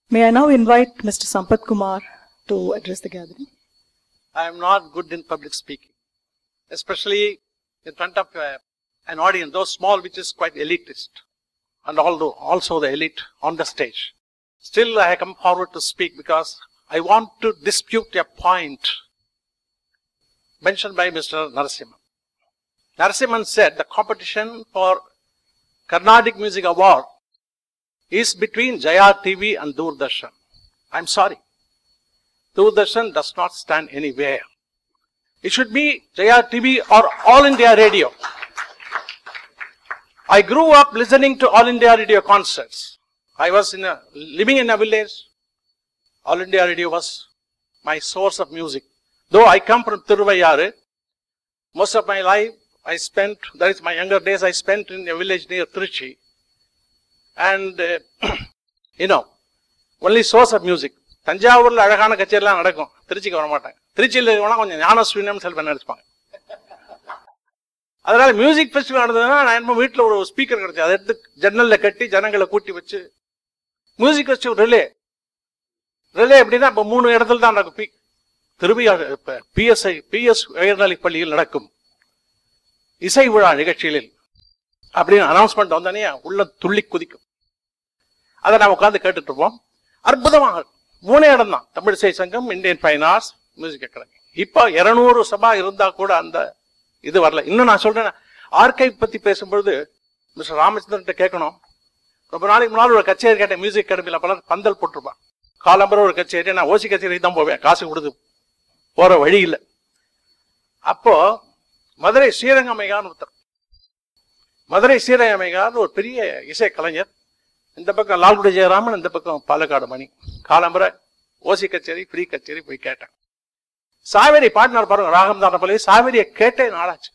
May I now invite Mr. Sampath Kumar to address the gathering? I am not good in public speaking, especially in front of uh, an audience, though small, which is quite elitist, and although also the elite on the stage. Still, I come forward to speak because I want to dispute a point mentioned by Mr. Narasimhan. Narasimhan said the competition for Carnatic Music Award is between Jaya TV and Doordarshan. I'm sorry. Doordarshan does not stand anywhere. It should be Jaya TV or All India Radio. I grew up listening to All India Radio concerts. I was in a, living in a village. All India Radio was my source of music. Though I come from Tiruvayyaru, most of my life I spent, that is my younger days, I spent in a village near Trichy. And, uh, you know, only source of music. தஞ்சாவூர்ல அழகான கச்சேரிலாம் நடக்கும் திருச்சிக்கு வர மாட்டாங்க திருச்சியில் இருக்கவனா கொஞ்சம் ஞானஸ்வீனம் செல்வம் நினைச்சுப்பாங்க அதனால music festival நடந்ததுன்னா நான் என்ன வீட்டில் ஒரு ஸ்பீக்கர் கிடைச்சது அதை எடுத்து ஜன்னல்ல கட்டி ஜனங்களை கூட்டி வச்சு மியூசிக் ஃபெஸ்டிவல் ரிலே ரிலே எப்படின்னா இப்போ மூணு இடத்துல தான் நடக்கும் பி திருவிழா இப்போ பிஎஸ்ஐ பிஎஸ் உயர்நிலை பள்ளியில் நடக்கும் இசை விழா நிகழ்ச்சிகளில் அப்படின்னு அனௌன்ஸ்மெண்ட் வந்தோடனே உள்ள துள்ளி குதிக்கும் அதை நான் உட்காந்து கேட்டுட்டு இருப்போம் அற்புதமாக மூணே இடம் தான் Tamil Isai Sangam Indian fine arts music academy இப்போ இருநூறு சபா இருந்தா கூட அந்த இது வரல இன்னும் நான் சொல்றேன் ஆர்கைவ் பத்தி பேசும்பொழுது மிஸ்டர் ராமச்சந்திரன் கேட்கணும் ரொம்ப நாளைக்கு முன்னால் ஒரு கச்சேரி கேட்டேன் மியூசிக் அகாடமியில் பலர் பந்தல் போட்டிருப்பான் காலம்பரம் ஒரு கச்சேரி நான் ஓசி கச்சேரிக்கு தான் போவேன் காசு கொடுத்து போற வழி இல்லை அப்போ மதுரை ஸ்ரீரங்கமைகான்னு ஒருத்தர் மதுரை ஸ்ரீரங்கமைகான்னு ஒரு பெரிய இசை கலைஞர் இந்த பக்கம் லால்குடி ஜெயராமன் இந்த பக்கம் பாலக்காடு மணி காலம்பரை ஓசி கச்சேரி ஃப்ரீ கச்சேரி போய் கேட்டேன் சாவேரி பாடினார் பாருங்க ராகம் தான போல சாவேரியை கேட்டே நாளாச்சு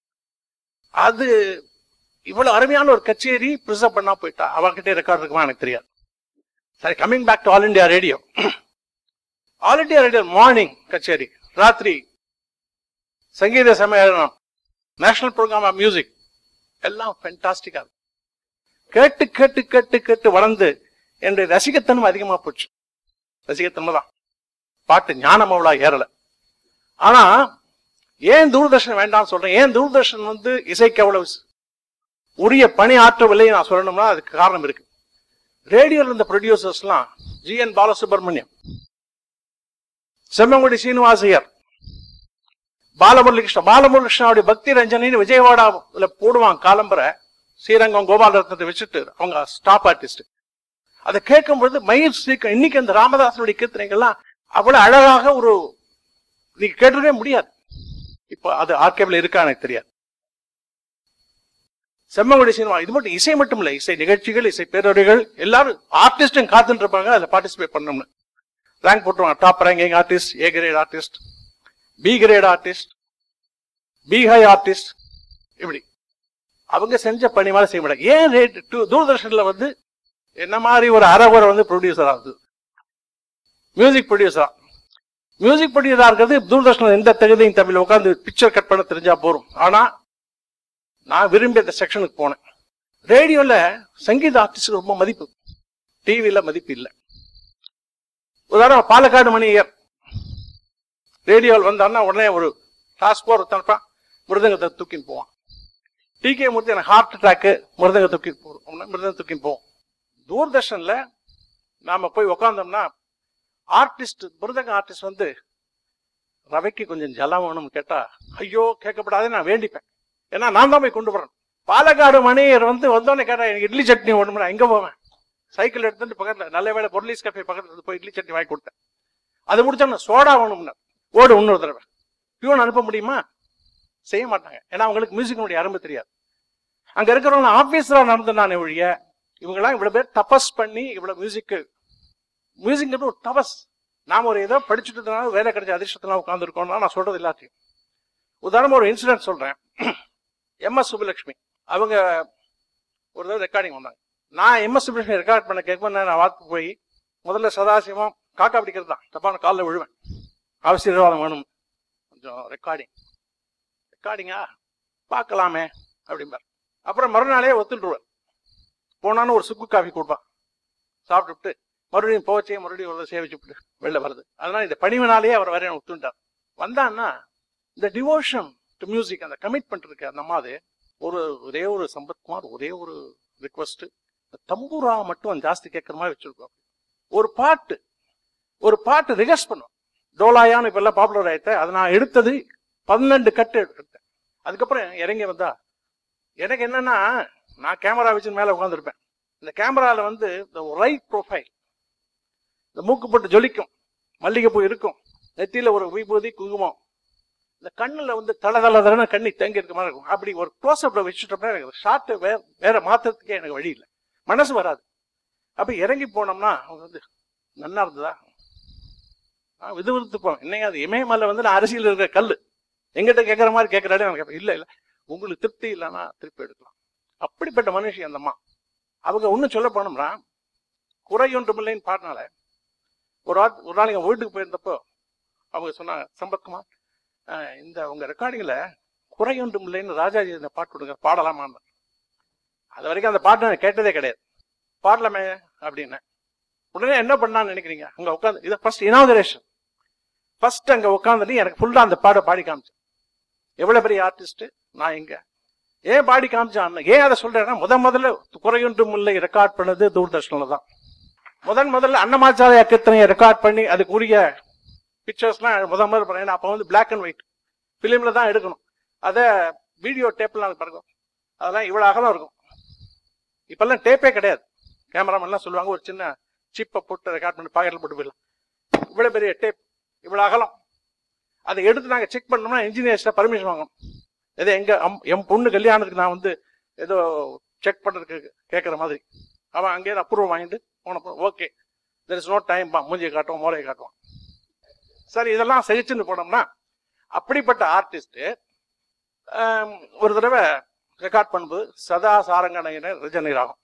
அது இவ்வளவு அருமையான ஒரு கச்சேரி ப்ரிசர்வ் பண்ணா போயிட்டா அவகிட்ட ரெக்கார்ட் இருக்குமா எனக்கு தெரியாது சரி coming back to All India Radio All India Radio morning கச்சேரி ராத்திரி சங்கீத சம்மேளனம் நேஷனல் ப்ரோக்ராம் ஆஃப் மியூசிக் எல்லாம் ஃபென்டாஸ்டிக்கா இருக்கும் கேட்டு கேட்டு கேட்டு கேட்டு வளர்ந்து என்னுடைய ரசிகத்தன்மை அதிகமா போச்சு ரசிகத்தன்மை தான் பாட்டு ஞானம் அவ்வளோ ஏறல ஆனா ஏன் தூர்தர்ஷன் வேண்டாம்னு சொல்றேன் ஏன் தூர்தர்ஷன் வந்து இசைக்கு அவ்வளவு உரிய பணி ஆற்றவில்லை நான் சொல்லணும்னா அதுக்கு காரணம் இருக்கு ரேடியோல இருந்த ப்ரொடியூசர்ஸ்லாம் ஜி என் பாலசுப்ரமணியம் செம்மங்குடி சீனிவாசையர் பாலமுரளிகிருஷ்ணன் பாலமுரளிகிருஷ்ணனுடைய பக்தி ரஞ்சனின்னு விஜயவாடாவில் போடுவான் காலம்பரை ஸ்ரீரங்கம் கோபாலரத்னத்தை வச்சுட்டு அவங்க ஸ்டாப் ஆர்டிஸ்ட் அதை கேட்கும் பொழுது மயில் ஸ்ரீக்கம் இன்னைக்கு அந்த ராமதாசனுடைய கீர்த்தனைகள்லாம் அவ்வளவு அழகாக ஒரு நீங்க கேட்டுக்கவே முடியாது இப்போ அது ஆர்கேபிள் இருக்கா எனக்கு தெரியாது செம்மங்குடி சினிமா இது மட்டும் இசை மட்டும் இல்ல இசை நிகழ்ச்சிகள் இசை பேரவைகள் எல்லாரும் ஆர்டிஸ்டும் காத்துட்டு இருப்பாங்க அதில் பார்ட்டிசிபேட் பண்ணணும்னு ரேங்க் போட்டுருவாங்க top ranking artist A grade artist B grade artist B high artist இப்படி அவங்க செஞ்ச பணி மாதிரி செய்ய மாட்டாங்க ஏன் ரேட் தூர்தர்ஷன்ல வந்து என்ன மாதிரி ஒரு அறகுறை வந்து ப்ரொடியூசர் ஆகுது மியூசிக் ப்ரொடியூசரா மியூசிக் ப்ரொடியூசரா இருக்கிறது தூர்தர்ஷன் எந்த தகுதியும் தமிழ் உட்காந்து பிக்சர் கட் பண்ண தெரிஞ்சா போறோம் ஆனா நான் விரும்பி அந்த செக்ஷனுக்கு போனேன் ரேடியோல சங்கீத ஆர்டிஸ்ட் ரொம்ப மதிப்பு டிவியில மதிப்பு இல்லை உதாரணம் பாலக்காடு மணியர் ரேடியோவில் வந்தான்னா உடனே ஒரு டாஸ்க் போர் தனப்பான் மிருதங்கத்தை தூக்கின்னு போவான் டி கே மூர்த்தி எனக்கு ஹார்ட் அட்டாக்கு மிருதங்க தூக்கிட்டு போகிறோம் மிருதங்க தூக்கின்னு போவோம் தூர்தர்ஷன்ல நாம போய் உக்காந்தோம்னா ஆர்டிஸ்ட் மிருதங்க ஆர்டிஸ்ட் வந்து ரவைக்கு கொஞ்சம் ஜலம் வேணும்னு கேட்டா ஐயோ கேட்கப்படாதே நான் வேண்டிப்பேன் ஏன்னா நான் தான் போய் கொண்டு வரேன் பாலக்காடு மணியர் வந்து வந்தோடனே கேட்டா எனக்கு இட்லி சட்னி வேணும்னா எங்க போவேன் சைக்கிள் எடுத்துட்டு பக்கத்துல நல்ல வேலை பொருளீஸ் கஃபே பக்கத்துல போய் இட்லி சட்னி வாங்கி கொடுத்தேன் அது முடிச்சோன்னா சோடா வேணும்னா ஓடு இன்னொரு தடவை பியூன் அனுப்ப முடியுமா செய்ய மாட்டாங்க ஏன்னா அவங்களுக்கு மியூசிக்கினுடைய அருமை தெரியாது அங்க இருக்கிறவங்க ஆபீஸரா நடந்து நான் ஒழிய இவங்கெல்லாம் இவ்வளவு பேர் தபஸ் பண்ணி இவ்வளவு மியூசிக்கு மியூசிக் ஒரு தபஸ் நாம ஒரு ஏதோ படிச்சுட்டதுனால வேலை கிடைச்ச அதிர்ஷ்டத்துல உட்காந்துருக்கோம்னா நான் சொல்றது எல்லாத்தையும் உதாரணமா ஒரு இன்சிடென்ட் சொல்றேன் எம் எஸ் சுப்புலட்சுமி அவங்க ஒரு தடவை ரெக்கார்டிங் வந்தாங்க நான் எம் எஸ் சுப்புலட்சுமி ரெக்கார்ட் பண்ண கேட்கும் நான் வாக்கு போய் முதல்ல சதாசிவம் காக்கா பிடிக்கிறது தான் தப்பான காலில் விழுவேன் அவசியவாதம் வேணும் கொஞ்சம் ரெக்கார்டிங் ரெக்கார்டிங்கா பார்க்கலாமே அப்படிம்பார் அப்புறம் மறுநாளே ஒத்துட்டுருவார் போனான்னு ஒரு சுக்கு காஃபி கொடுப்பான் சாப்பிட்டுட்டு மறுபடியும் போச்சு மறுபடியும் ஒரு சேவிச்சுட்டு வெளில வருது அதனால இந்த பணிவினாலேயே அவர் வரைய ஒத்துட்டார் வந்தான்னா இந்த டிவோஷன் டு மியூசிக் அந்த கமிட்மெண்ட் இருக்கு அந்த மாதிரி ஒரு ஒரே ஒரு சம்பத்குமார் ஒரே ஒரு ரிக்வஸ்ட் தம்பூரா மட்டும் ஜாஸ்தி கேட்கற மாதிரி வச்சிருக்கோம் ஒரு பாட்டு ஒரு பாட்டு ரிகர்ஸ் பண்ணும் டோலாயான்னு இப்ப எல்லாம் பாப்புலர் ஆயிட்ட அதை நான் எடுத்தது பன்னெண்டு கட்டு எடுத்தேன் அதுக்கப்புறம் இறங்கி வந்தா எனக்கு என்னன்னா நான் கேமரா வச்சு மேல உட்காந்துருப்பேன் இந்த கேமரால வந்து இந்த ரைட் ப்ரொஃபைல் இந்த மூக்கு போட்டு ஜொலிக்கும் மல்லிகைப்பூ இருக்கும் நெத்தியில ஒரு விபூதி குங்குமம் இந்த கண்ணுல வந்து தள தள தளன்னு கண்ணி தேங்கி இருக்க மாதிரி இருக்கும் அப்படி ஒரு க்ளோஸ்அப்ல வச்சுட்டோம்னா எனக்கு ஷார்ட் வேற வேற மாத்துறதுக்கே எனக்கு வழி இல்லை மனசு வராது அப்ப இறங்கி போனோம்னா அவங்க வந்து நன்னா இருந்ததா நான் விதுவிருத்து போவேன் என்னங்க அது இமயமலை வந்து நான் அரசியல் இருக்கிற கல் எங்கிட்ட கேட்கற மாதிரி கேட்கறாரு எனக்கு கேட்பேன். இல்ல இல்ல உங்களுக்கு திருப்தி இல்லைன்னா திருப்பி எடுக்கலாம் அப்படிப்பட்ட மனுஷி அந்த அம்மா அவங்க ஒன்னும் சொல்ல போனோம்னா குறை ஒன்றுமில்லைன்னு பாடினால ஒரு ஆள் ஒரு நாள் எங்க வீட்டுக்கு போயிருந்தப்போ அவங்க சொன்னாங்க சம்பத்குமார் அஹ், இந்த உங்க ரெக்கார்டிங்ல குறை ஒன்றும் இல்லைன்னு ராஜாஜி இந்த பாட்டு விடுங்க பாடலாமான்னு அது வரைக்கும் அந்த பாட்டு நான் கேட்டதே கிடையாது பாடலாமே அப்படின்னு உடனே என்ன பண்ணான்னு நினைக்கிறீங்க அங்க உட்காந்து இதை ஃபர்ஸ்ட் இனாகரேஷன் ஃபர்ஸ்ட் அங்க உட்காந்துட்டு எனக்கு ஃபுல்லா அந்த பாட பாடி காமிச்சேன் எவ்வளவு பெரிய ஆர்டிஸ்ட் நான் எங்க ஏன் பாடி காமிச்சான் ஏன் அதை சொல்றேன்னா முத முதல்ல குறையொன்றும் இல்லை ரெக்கார்ட் பண்ணது தூர்தர்ஷன்ல தான் முதன் முதல்ல அன்னமாச்சாரிய கீர்த்தனையை ரெக்கார்ட் பண்ணி அதுக்குரிய பிக்சர்ஸ்லாம் முத முதல்ல பண்ணேன் அப்போ வந்து பிளாக் அண்ட் ஒயிட் ஃபிலிம்ல தான் எடுக்கணும் அதை வீடியோ டேப்லாம் பாருங்க அதெல்லாம் இவ்வளவு அகலம் இருக்கும் இப்பெல்லாம் டேப்பே கிடையாது கேமராமேன்லாம் சொல்லுவாங்க ஒரு சின்ன சிப்பை போட்டு ரெக்கார்ட் பண்ணி பாக்கெட்ல போட்டு போயிடலாம் இவ்வளவு பெரிய டேப் இவ்வளவு அகலம் அதை எடுத்து நாங்க செக் பண்ணோம்னா இன்ஜினியர்ஸ்ட பர்மிஷன் வாங்கணும் ஏதோ எங்க அம்- என் பொண்ணு கல்யாணத்துக்கு நான் வந்து ஏதோ செக் பண்றதுக்கு கேட்கற மாதிரி அவன் அங்கேயே அப்ரூவல் வாங்கிட்டு போனப்போ okay there is no time பா மூஞ்சியை காட்டுவோம் மோரையை காட்டுவோம் சரி இதெல்லாம் சகிச்சுன்னு போனோம்னா அப்படிப்பட்ட ஆர்டிஸ்ட் ஒரு தடவை ரெக்கார்ட் பண்ணும்போது சதா சாரங்கனையினர் ரஜனி ராகம்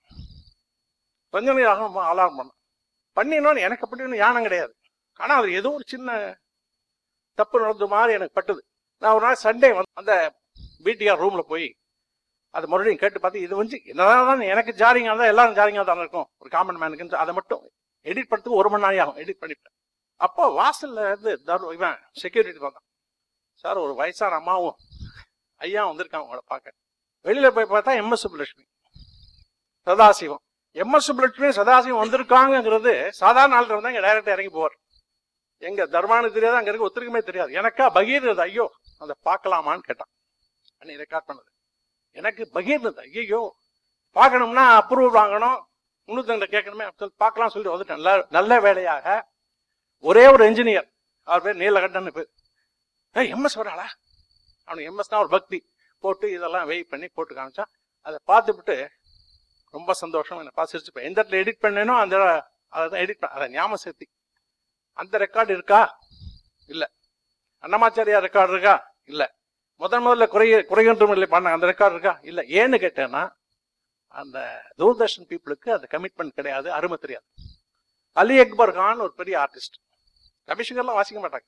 ரஜனி ராகம் அலாரம் பண்ண பண்ணினோன்னு எனக்கு அப்படி ஒன்றும் யானம் கிடையாது ஆனா அது ஏதோ ஒரு சின்ன தப்பு நடந்த மாதிரி எனக்கு பட்டுது நான் ஒரு நாள் சண்டே வந்து அந்த பிடிஆர் ரூம்ல போய் அது மறுபடியும் கேட்டு பார்த்து இது வந்து என்னதான் எனக்கு ஜாரிங்கா தான் எல்லாரும் ஜாரிங்கா தான் இருக்கும் ஒரு காமன் மேனுக்கு அதை மட்டும் எடிட் பண்ணுறதுக்கு ஒரு மணி நேரம் ஆகும் எடிட் பண்ணிவிட்டேன் அப்போ வாசல்ல இருந்து தரு இவன் செக்யூரிட்டி வந்தான் சார் ஒரு வயசான அம்மாவும் ஐயா வந்திருக்காங்க உங்களை பார்க்க வெளியில போய் பார்த்தா எம்எஸ் சுப்புலட்சுமி சதாசிவம் எம்எஸ் சுப்புலட்சுமி சதாசிவம் வந்திருக்காங்கிறது சாதாரண ஆள் இருந்தா இங்க டைரக்டா இறங்கி போவார் எங்க தர்மானு தெரியாது அங்க இருக்க ஒருத்தருக்குமே தெரியாது எனக்கா பகீர்னது ஐயோ அதை பார்க்கலாமான்னு கேட்டான் அன்னைக்கு ரெக்கார்ட் பண்ணது எனக்கு பகீர்னது ஐயோ பார்க்கணும்னா அப்ரூவல் வாங்கணும் முன்னூத்தி கேட்கணுமே அப்படி சொல்லி பார்க்கலாம் சொல்லிட்டு வந்துட்டேன் நல்ல நல்ல வேலையாக ஒரே ஒரு இன்ஜினியர் அவர் பேர் நீலகண்டன் பேர் ஏய் எம்எஸ் வராளா அவனுக்கு எம்எஸ்னா ஒரு பக்தி போட்டு இதெல்லாம் வெயிட் பண்ணி போட்டு காமிச்சான் அதை பார்த்துவிட்டு ரொம்ப சந்தோஷம் என்னை பார்த்து சிரிச்சுப்பேன் எந்த இடத்துல எடிட் பண்ணேனோ அந்த அதை தான் எடிட் பண்ண அதை ஞாபகம் சேர்த்தி அந்த ரெக்கார்டு இருக்கா இல்ல அன்னமாச்சாரியா ரெக்கார்டு இருக்கா இல்ல முதன் முதல்ல குறைய குறையொன்றும் இல்லை பண்ண அந்த ரெக்கார்டு இருக்கா இல்ல ஏன்னு கேட்டேன்னா அந்த தூர்தர்ஷன் பீப்புளுக்கு அந்த கமிட்மெண்ட் கிடையாது அருமை தெரியாது அலி அக்பர் கான் ஒரு பெரிய ஆர்டிஸ்ட் ரவிசங்கர்லாம் வாசிக்க மாட்டாங்க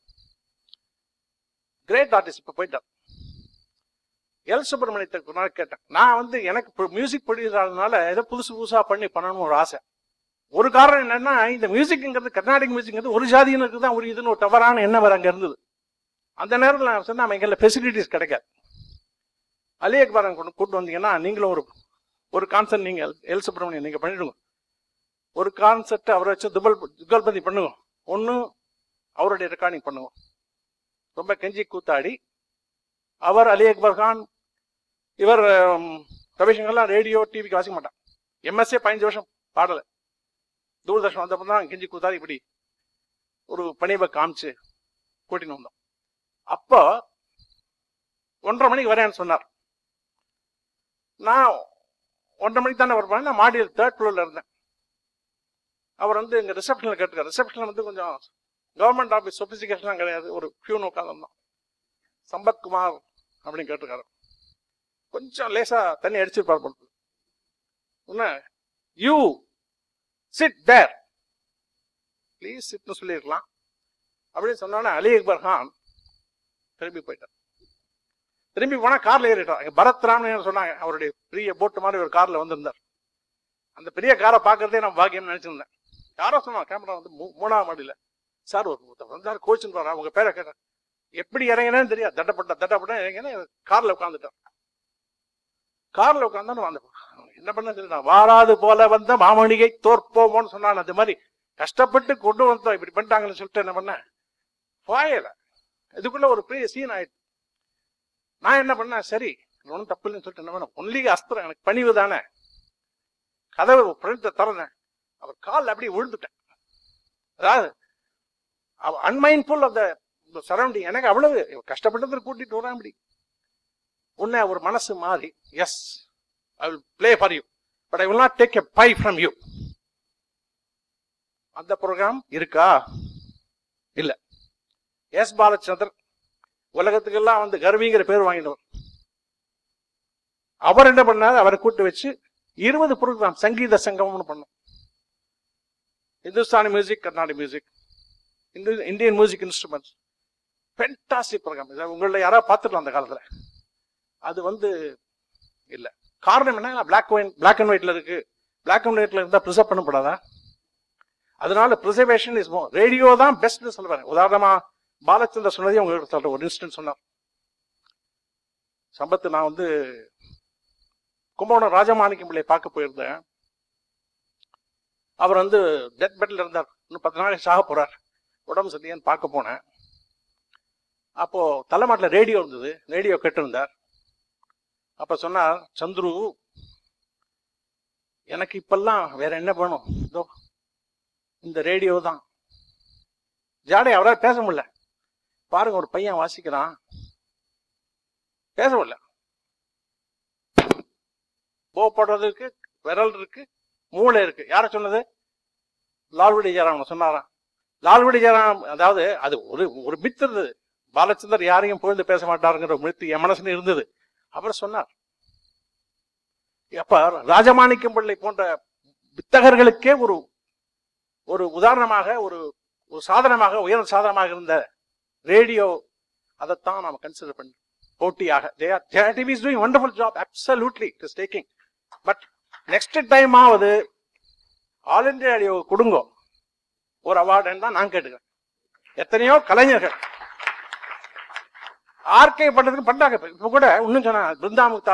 கிரேட் ஆர்டிஸ்ட் இப்ப போயிட்டார் எல் சுப்பிரமணியத்தை ஒரு நாள் கேட்டேன் நான் வந்து எனக்கு மியூசிக் ப்ரொடியூசர்னால ஏதோ புதுசு புதுசா பண்ணி பண்ணணும்னு ஒரு ஆசை ஒரு காரணம் என்னன்னா இந்த மியூசிக்ங்கிறது கர்நாடிக் மியூசிக்ங்கிறது ஒரு ஜாதியினருக்கு தான் ஒரு இதுன்னு ஒரு தவறான எண்ணம் வர அங்க இருந்தது அந்த நேரத்தில் நான் சொன்னா நம்ம எங்களை ஃபெசிலிட்டிஸ் கிடைக்காது அலி அக்பரன் கொண்டு கூட்டு வந்தீங்கன்னா நீங்களும் ஒரு ஒரு கான்சர்ட் நீங்க எல்- எல் சுப்பிரமணியன் நீங்க பண்ணிடுங்க ஒரு கான்செப்ட் அவரை வச்சு துபல் துகல்பதி பண்ணுங்க ஒன்று அவருடைய ரெக்கார்டிங் பண்ணுங்க ரொம்ப கெஞ்சி கூத்தாடி அவர் அலி அக்பர் கான் இவர் ஹம், ரவிசங்கர்லாம் ரேடியோ டிவிக்கு வாசிக்க மாட்டான் எம்எஸ்ஏ பதினஞ்சு வருஷம் பாடலை தூர்தர்ஷன் வந்தப்போ தான் கெஞ்சி கூத்தாடி இப்படி ஒரு பணிவை காமிச்சு கூட்டின்னு வந்தோம் அப்போ ஒன்றரை மணிக்கு வரேன்னு சொன்னார் நான் ஒன்றரை மணிக்கு தானே வருவேன் நான் மாடியில் தேர்ட் ஃப்ளோர்ல இருந்தேன் அவர் வந்து எங்க ரிசப்ஷன்ல கேட்டுக்கார் ரிசப்ஷன்ல வந்து கொஞ்சம் கவர்மெண்ட் ஆஃபீஸ் சொபிசிகேஷன்லாம் கிடையாது ஒரு பியூன் உட்காந்துருந்தோம் சம்பத்குமார் அப்படின்னு கேட்டிருக்காரு கொஞ்சம் லேசா தண்ணி அடிச்சிருப்பார் போல உன்ன யூ சிட் தேர் ப்ளீஸ் சிட்னு சொல்லியிருக்கலாம் அப்படின்னு சொன்னோன்னே அலி அக்பர் கான் திரும்பி போயிட்டார் திரும்பி போனா கார்ல ஏறிட்டார் அங்க பரத் ராமன் சொன்னாங்க அவருடைய பெரிய போட்டு மாதிரி ஒரு கார்ல வந்திருந்தார் அந்த பெரிய காரை பார்க்கறதே நான் பாக்கியம் நினைச்சிருந்தேன் யாரோ சொன்னா கேமரா வந்து மூ- மூணாவது மாடியில சார் ஒரு ஒருத்தர் வந்தார் கோச்சுன்னு வரா உங்க பேரை கேட்டேன் எப்படி இறங்கினேன்னு தெரியாது தட்டப்பட்ட தட்டப்பட்ட இறங்கினே கார்ல உட்காந்துட்டேன் கார்ல உட்காந்து வந்த என்ன பண்ண தெரியல வாராது போல வந்த மாமணிகை தோற்போமோன்னு சொன்னான் அது மாதிரி கஷ்டப்பட்டு கொண்டு வந்தோம் இப்படி பண்ணிட்டாங்கன்னு சொல்லிட்டு என்ன பண்ணேன் போயல இதுக்குள்ள ஒரு பெரிய சீன் ஆயிடுச்சு நான் என்ன பண்ணேன் சரி ஒன்றும் தப்பு இல்லைன்னு சொல்லிட்டு என்ன பண்ணேன் ஒன்லி அஸ்திரம் எனக்கு பணிவு தானே கதவை பிரண்ட திறந்தேன் அவர் கால் அப்படியே விழுந்துட்டேன் அதாவது அன்மைண்ட்ஃபுல் ஆஃப் த சரௌண்டிங் எனக்கு அவ்வளவு இவன் கஷ்டப்பட்டது கூட்டிட்டு வரான் அப்படி உன்னை ஒரு மனசு மாறி yes I will play for you but I will not take a pie from you அந்த ப்ரோக்ராம் இருக்கா இல்ல எஸ் பாலச்சந்தர் உலகத்துக்கெல்லாம் வந்து கர்விங்கிற பேர் வாங்கினவர் அவர் என்ன பண்ணாரு அவரை கூட்டு வச்சு இருபது ப்ரோக்ராம் சங்கீத சங்கம்னு பண்ணோம் Hindustani music Carnatic music Hindu Indian music instruments fantastic programme இதை உங்களில் யாராவது பார்த்துக்கலாம் அந்த காலத்தில் அது வந்து இல்ல காரணம் என்ன பிளாக் ஒயின் பிளாக் அண்ட் ஒயிட்ல இருக்கு பிளாக் அண்ட் ஒயிட்ல இருந்தா ப்ரிசர்வ் பண்ணப்படாதா அதனால ப்ரிசர்வேஷன் இஸ் மோ ரேடியோ தான் பெஸ்ட்னு சொல்லுவாங்க உதாரணமா பாலச்சந்திர சொன்னதே உங்களுக்கு சொல்ற ஒரு இன்ஸ்டன்ட் சொன்னார் சம்பத்து நான் வந்து கும்பகோணம் ராஜமாணிக்கம் பிள்ளை பார்க்க போயிருந்தேன் அவர் வந்து டெத் பெட்ல இருந்தார் இன்னும் பத்து நாளைக்கு சாக போறார் உடம்பு சரியான்னு பார்க்க போனேன் அப்போ தலைமாட்டில் ரேடியோ இருந்தது ரேடியோ கேட்டிருந்தார் அப்ப சொன்னார் சந்துரு எனக்கு இப்பெல்லாம் வேற என்ன வேணும் இதோ இந்த ரேடியோ தான் ஜாடை அவரால் பேச முடியல பாருங்க ஒரு பையன் வாசிக்கிறான் பேச முடியல போ போடுறதுக்கு விரல் இருக்கு மூளை இருக்கு யார சொன்னது லால்குடி ஜெயராமன் சொன்னாராம் லால்குடி ஜெயராம் அதாவது அது ஒரு ஒரு மித்து இருந்தது பாலச்சந்தர் யாரையும் புகழ்ந்து பேச மாட்டாருங்கிற ஒரு மித்து என் மனசுல இருந்தது அவர் சொன்னார் அப்ப ராஜமாணிக்கம் பிள்ளை போன்ற வித்தகர்களுக்கே ஒரு ஒரு உதாரணமாக ஒரு ஒரு சாதனமாக உயர்ந்த சாதனமாக இருந்த ரேடியோ அதைத்தான் நாம கன்சிடர் பண்ணி போட்டியாக they are Jaya TV is doing wonderful job absolutely it is taking but next time ஆவது ஆல் இந்தியா ரேடியோ கொடுங்க ஒரு அவார்டுன்னு தான் நான் கேட்டுக்கிறேன் எத்தனையோ கலைஞர்கள் ஆர்கே பண்றதுக்கு பண்றாங்க இப்ப. இப்ப கூட இன்னும் சொன்னா பிருந்தா முக்தா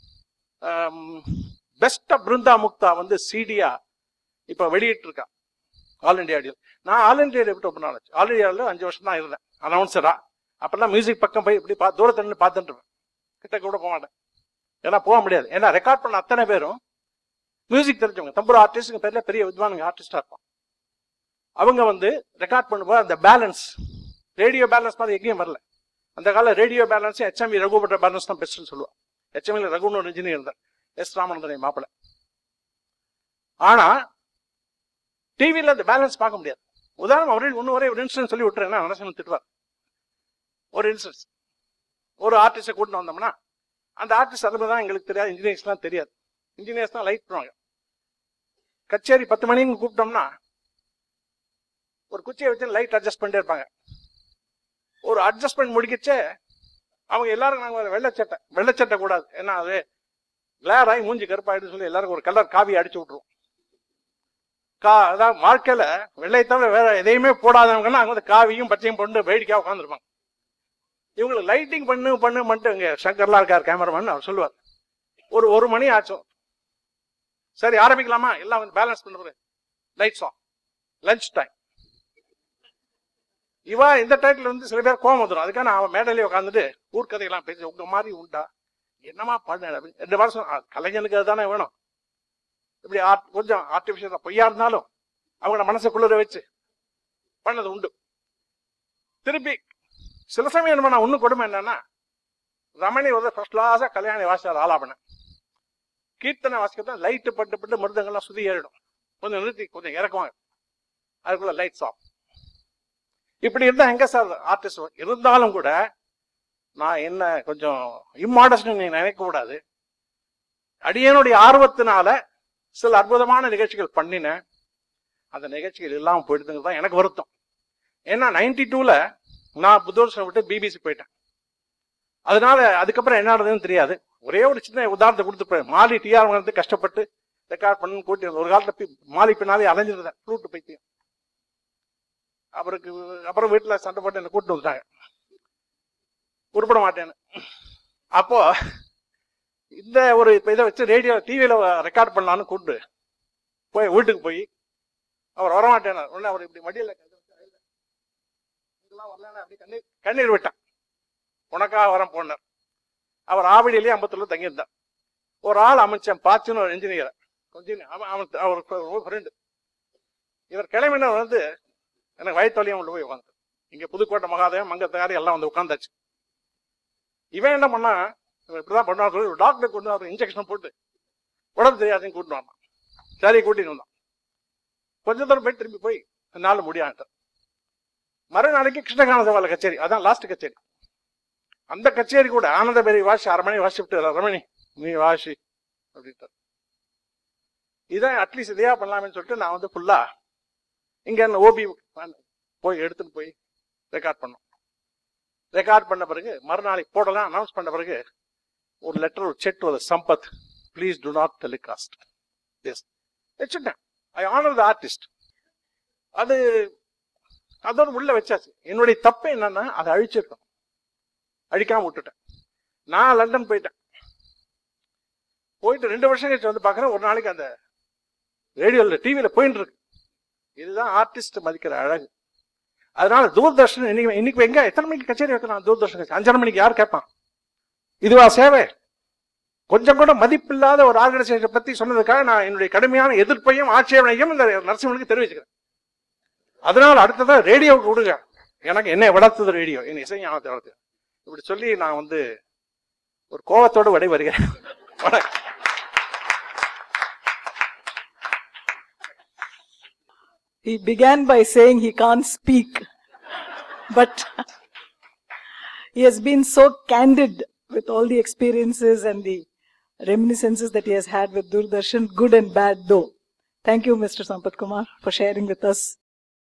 பெஸ்ட் ஆஃப் பிருந்தா முக்தா வந்து சிடியா இப்ப வெளியிட்டு இருக்கா ஆல் இந்தியா ரேடியோ நான் ஆல் இந்தியா ரேடியோ விட்டு ஓப்பன் ஆச்சு ஆல் இந்தியாவில் அஞ்சு வருஷம் தான் இருந்தேன் அனௌன்சரா அப்பெல்லாம் மியூசிக் பக்கம் போய் இப்படி பா தூரத்துல நின்று பார்த்துட்டு இருப்பேன் கிட்ட கூட போக மாட்டேன் ஏன்னா போக முடியாது ஏன்னா ரெக்கார்ட் பண்ண அத்தனை பேரும் மியூசிக் தெரிஞ்சவங்க தம்பூர் ஆர்டிஸ்ட் பேர்ல பெரிய வித்வானுங்க ஆர்டிஸ்டா இருப்பான் அவங்க வந்து ரெக்கார்ட் பண்ணும்போது அந்த பேலன்ஸ் ரேடியோ பேலன்ஸ் மாதிரி எங்கேயும் வரல அந்த கால ரேடியோ பேலன்ஸ் ஹெச்எம்வி ரகுபட்ட பேலன்ஸ் தான் பெஸ்ட்னு சொல்லுவான் ஹெச்எம்வில ரகுன்னு ஒரு இன்ஜினியர் இருந்தார் எஸ் ராமநந்தனை மாப்பிள்ள ஆனா டிவியில அந்த பேலன்ஸ் பார்க்க முடியாது உதாரணம் அவரே ஒன்று ஒரே ஒரு இன்சிடென்ட் சொல்லி விட்டுறேன் நரசிம்மன் திட்டுவார் ஒரு இன்சிடென்ட் ஒரு ஆர்டிஸ்டை கூட்டிட்டு வந்தோம்னா அந்த ஆர்டிஸ்ட் அது தான் எங்களுக்கு தெரியாது இன்ஜினியர்ஸ்லாம் தெரியாது இன்ஜினியர்ஸ் தான் லைட் பண்ணுவாங்க கச்சேரி பத்து மணிக்கு கூப்பிட்டோம்னா ஒரு குச்சியை வச்சு லைட் அட்ஜஸ்ட் பண்ணிட்டே இருப்பாங்க ஒரு அட்ஜஸ்ட்மெண்ட் முடிக்கச்சே அவங்க எல்லாரும் நாங்கள் வெள்ளச்சட்டை வெள்ளச்சட்டை கூடாது ஏன்னா அது கிளார் ஆகி மூஞ்சி கருப்பாயிடுன்னு சொல்லி எல்லாருக்கும் ஒரு கலர் காவி அடிச்சு விட்டுருவோம் கா அதான் வாழ்க்கையில வெள்ளை தவிர வேற எதையுமே போடாதவங்கன்னா அங்க வந்து காவியும் பச்சையும் போட்டு வேடிக்கையா உட்காந்துருப்பாங்க இவங்களுக்கு லைட்டிங் பண்ணு பண்ணு மட்டும் இங்க சங்கர்லாம் இருக்கார் கேமராமேன் அவர் சொல்லுவார் ஒரு ஒரு மணி ஆச்சும் சரி ஆரம்பிக்கலாமா எல்லாம் வந்து பேலன்ஸ் பண்ணுறது லைட்ஸ் ஆன் லஞ்ச் டைம் இவா இந்த டைட்டில் வந்து சில பேர் கோவம் வந்துடும் அதுக்காக நான் அவன் மேடையிலே உட்காந்துட்டு ஊர்க்கதையெல்லாம் பேசி உங்க மாதிரி உண்டா என்னமா பண்ண ரெண்டு வருஷம் ஆ, கலைஞனுக்கு அதுதானே வேணும் இப்படி ஆர்ட் கொஞ்சம் ஆர்டிபிஷியல் பொய்யா இருந்தாலும் அவங்க மனசை குளிர வச்சு பண்ணது உண்டு திருப்பி சில சமயம் நம்ம நான் ஒண்ணு கொடுமை என்னன்னா ரமணி வந்து ஃபர்ஸ்ட் கிளாஸா கல்யாணி வாசிச்சார் ஆலாபன கீர்த்தனை வாசிக்கிறதா லைட்டு பட்டு பட்டு மிருதங்கள்லாம் சுதி ஏறிடும் கொஞ்சம் நிறுத்தி கொஞ்சம் இறக்குவாங்க அதுக்குள்ள லைட்ஸ் ஆஃப் இப்படி இருந்தா எங்க சார் ஆர்டிஸ்ட் இருந்தாலும் கூட நான் என்ன கொஞ்சம் இம்மாடஸ்ட் நீங்க நினைக்க கூடாது அடியனுடைய ஆர்வத்தினால சில அற்புதமான நிகழ்ச்சிகள் பண்ணினேன் அந்த நிகழ்ச்சிகள் இல்லாம போயிடுதுங்க தான் எனக்கு வருத்தம் ஏன்னா நைன்டி டூல நான் புத்தூர்ஷன் விட்டு பிபிசி போயிட்டேன் அதனால அதுக்கப்புறம் என்ன நடந்ததுன்னு தெரியாது ஒரே ஒரு சின்ன உதாரணத்தை கொடுத்து மாலி டிஆர் வந்து கஷ்டப்பட்டு ரெக்கார்ட் பண்ணு கூட்டி வந்தேன். ஒரு காலத்துல பி- மாலை பின்னாலே அலைஞ்சிருந்தேன் ஃப்ளூட் பைத்தியம் அவருக்கு அப்புறம் வீட்டுல சண்டை போட்டு என்ன கூட்டு வந்துட்டாங்க உருப்பட மாட்டேன்னு அப்போ இந்த ஒரு இப்ப இதை வச்சு ரேடியோ டிவியில ரெக்கார்ட் பண்ணலான்னு கூப்பிட்டு போய் வீட்டுக்கு போய் அவர் வரமாட்டேனார் உடனே அவர் இப்படி மடியில கையை வச்சு அழுதார். இதெல்லாம் வரலன்னா அப்படி கண்ணீர் கண்ணீர் விட்டான் உனக்காக வரேன் போனார் அவர் ஆவடியிலேயே ஐம்பத்துல தங்கியிருந்தார் ஒரு ஆள் அமைச்சன் பாச்சுன்னு ஒரு இன்ஜினியர் கொஞ்சம் அவன் அவன் அவர் ஃப்ரெண்டு இவர் கிளம்பினர் வந்து எனக்கு வயிற்றுவலியும் உள்ள போய் உட்காந்து இங்க புதுக்கோட்டை மகாதேவன் மங்கத்தாரி எல்லாம் வந்து உட்காந்தாச்சு இவன் என்ன பண்ணா இவன் இப்படிதான் பண்ணுவான் சொல்லி ஒரு டாக்டர் கொண்டு அவர் இன்ஜெக்ஷன் போட்டு உடம்பு தெரியாதுன்னு கூட்டிட்டு வந்தான் சரி கூட்டிட்டு வந்தான் கொஞ்ச தூரம் போய் திரும்பி போய் நாள் முடியான்ட்டார் மறுநாளைக்கு கிருஷ்ணகான சவால கச்சேரி அதான் லாஸ்ட் கச்சேரி அந்த கச்சேரி கூட ஆனந்த பேரி வாசி அரை மணி வாசிட்டு ரமணி நீ வாசி அப்படின்ட்டார் இதான் அட்லீஸ்ட் இதையா பண்ணலாம்னு சொல்லிட்டு நான் வந்து ஃபுல்லா இங்க ஓபி போய் எடுத்துட்டு போய் ரெக்கார்ட் பண்ணோம் ரெக்கார்ட் பண்ண பிறகு மறுநாளைக்கு போடலாம் அனௌன்ஸ் பண்ண பிறகு ஒரு லெட்டர் ஒரு செட் ஒரு Sampath please do not telecast as வச்சுட்டேன் ஐ ஆனர் த ஆர்டிஸ்ட் அது அதோட உள்ள வச்சாச்சு என்னுடைய தப்பு என்னன்னா அதை அழிச்சிருக்கணும் அழிக்காம விட்டுட்டேன் நான் லண்டன் போயிட்டேன் போயிட்டு ரெண்டு வருஷம் கழிச்சு வந்து பார்க்குறேன் ஒரு நாளைக்கு அந்த ரேடியோவில் டிவியில் போயிட்டு இருக்கு இதுதான் ஆர்டிஸ்ட் மதிக்கிற அழகு அதனால தூர்தர்ஷன் இன்னைக்கு இன்னைக்கு எங்க எத்தனை மணிக்கு கச்சேரி வைக்கலாம் தூர்தர்ஷன் கச்சேரி அஞ்சரை மணிக்கு யார் கேட்பான் இதுவா சேவை கொஞ்சம் கூட மதிப்பில்லாத ஒரு ஆர்கனைசேஷனை பத்தி சொன்னதுக்காக நான் என்னுடைய கடுமையான எதிர்ப்பையும் ஆட்சேபனையும் இந்த நரசிம்மனுக்கு தெரிவிச்சுக்கிறேன் அதனால அடுத்ததா ரேடியோவுக்கு விடுங்க எனக்கு என்ன வளர்த்தது ரேடியோ என் இசை ஞானத்தை வளர்த்து இப்படி சொல்லி நான் வந்து ஒரு கோபத்தோடு விடை வருகிறேன் வணக்கம் He began by saying he can't speak, but he has been so candid with all the experiences and the reminiscences that he has had with Doordarshan, good and bad though. Thank you, Mr. Sampath Kumar, for sharing with us